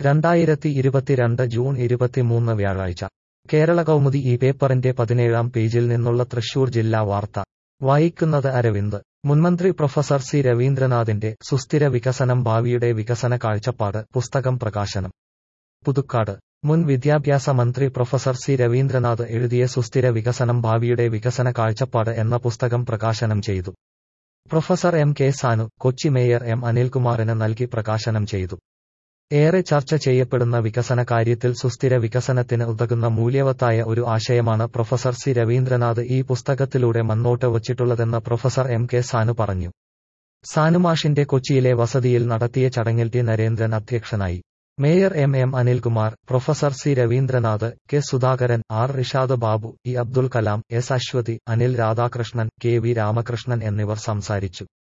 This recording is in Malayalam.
രണ്ടായിരത്തി ഇരുപത്തിരണ്ട് ജൂൺ ഇരുപത്തിമൂന്ന് വ്യാഴാഴ്ച കേരള കൗമുദി ഈ പേപ്പറിന്റെ പതിനേഴാം പേജിൽ നിന്നുള്ള തൃശൂർ ജില്ലാ വാർത്ത വായിക്കുന്നത് അരവിന്ദ് മുൻമന്ത്രി പ്രൊഫസർ സി രവീന്ദ്രനാഥിന്റെ സുസ്ഥിര വികസനം ഭാവിയുടെ വികസന കാഴ്ചപ്പാട് പുസ്തകം പ്രകാശനം പുതുക്കാട് മുൻ വിദ്യാഭ്യാസ മന്ത്രി പ്രൊഫസർ സി രവീന്ദ്രനാഥ് എഴുതിയ സുസ്ഥിര വികസനം ഭാവിയുടെ വികസന കാഴ്ചപ്പാട് എന്ന പുസ്തകം പ്രകാശനം ചെയ്തു professor M K Sanu Kochi mayor M അനിൽകുമാറിന് നൽകി പ്രകാശനം ചെയ്തു ഏറെ ചർച്ച ചെയ്യപ്പെടുന്ന വികസന കാര്യത്തിൽ സുസ്ഥിര വികസനത്തിന് ഉതകുന്ന മൂല്യവത്തായ ഒരു ആശയമാണ് പ്രൊഫസർ സി രവീന്ദ്രനാഥ് ഈ പുസ്തകത്തിലൂടെ മുന്നോട്ട് വച്ചിട്ടുള്ളതെന്ന് പ്രൊഫസർ എം കെ സാനു പറഞ്ഞു സാനുമാഷിന്റെ കൊച്ചിയിലെ വസതിയിൽ നടത്തിയ ചടങ്ങിൽ ടി നരേന്ദ്രൻ അധ്യക്ഷനായി mayor M M Anilkumar professor C Ravindranath K Sudhakaran R Rishad Babu E Abdul Kalam S Aswathi Anil Radhakrishnan K V Ramakrishnan എന്നിവർ സംസാരിച്ചു